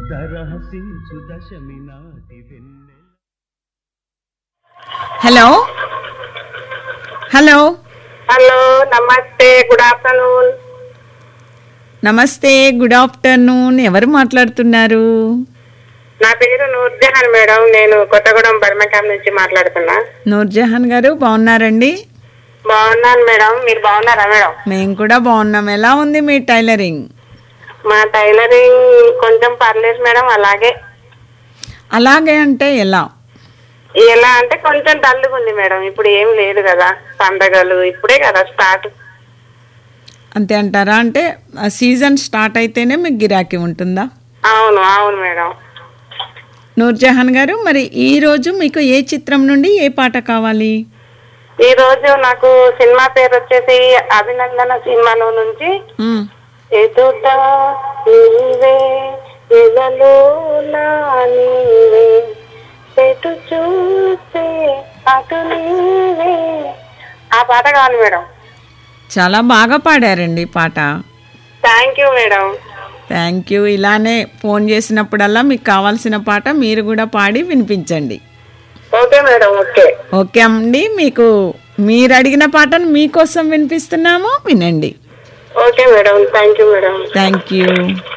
దరహసించు దశమి నాటి వెన్నెల హలో హలో హలో నమస్తే గుడ్ ఆఫ్టర్నూన్ నమస్తే గుడ్ ఆఫ్టర్నూన్ ఎవరు మాట్లాడుతున్నారు నా పేరు నూర్జహాన్ మేడం నేను కొత్తగూడెం బర్మకాం నుంచి మాట్లాడుతున్నా నూర్జహాన్ గారు బాగున్నారండి బాగున్నాను మేడం మీరు బాగున్నారా మేడం మేము కూడా బాగున్నాం ఎలా ఉంది మీ టైలరింగ్ మా టైలరింగ్ కొంచెం పర్లేదు మేడం అలాగే అలాగే అంటే ఎలా ఎలా అంటే కొంచెం డల్గా ఉంది మేడం ఇప్పుడు ఏం లేదు కదా పండగలు ఇప్పుడే కదా స్టార్ట్ అంతే అంటారా అంటే సీజన్ స్టార్ట్ అయితేనే మీకు గిరాకీ ఉంటుందా అవును అవును మేడం నూర్జహాన్ గారు మరి ఈ రోజు మీకు ఏ చిత్రం నుండి ఏ పాట కావాలి ఈ రోజు నాకు సినిమా పేరు వచ్చేసి అభినందన సినిమాలో నుంచి మ్, ఎదుట నీవే ఇలలో నా నీవే ఎటు చూస్తే అటు నీవే ఆ పాట కావాలి మేడం చాలా బాగా పాడారండి ఈ పాట thank you madam thank you ఇలానే ఫోన్ చేసినప్పుడల్లా మీకు కావాల్సిన పాట మీరు కూడా పాడి వినిపించండి ఓకే మేడం ఓకే ఓకే అండి మీకు మీరు అడిగిన పాటను మీకోసం వినిపిస్తున్నాము వినండి okay madam thank you madam thank you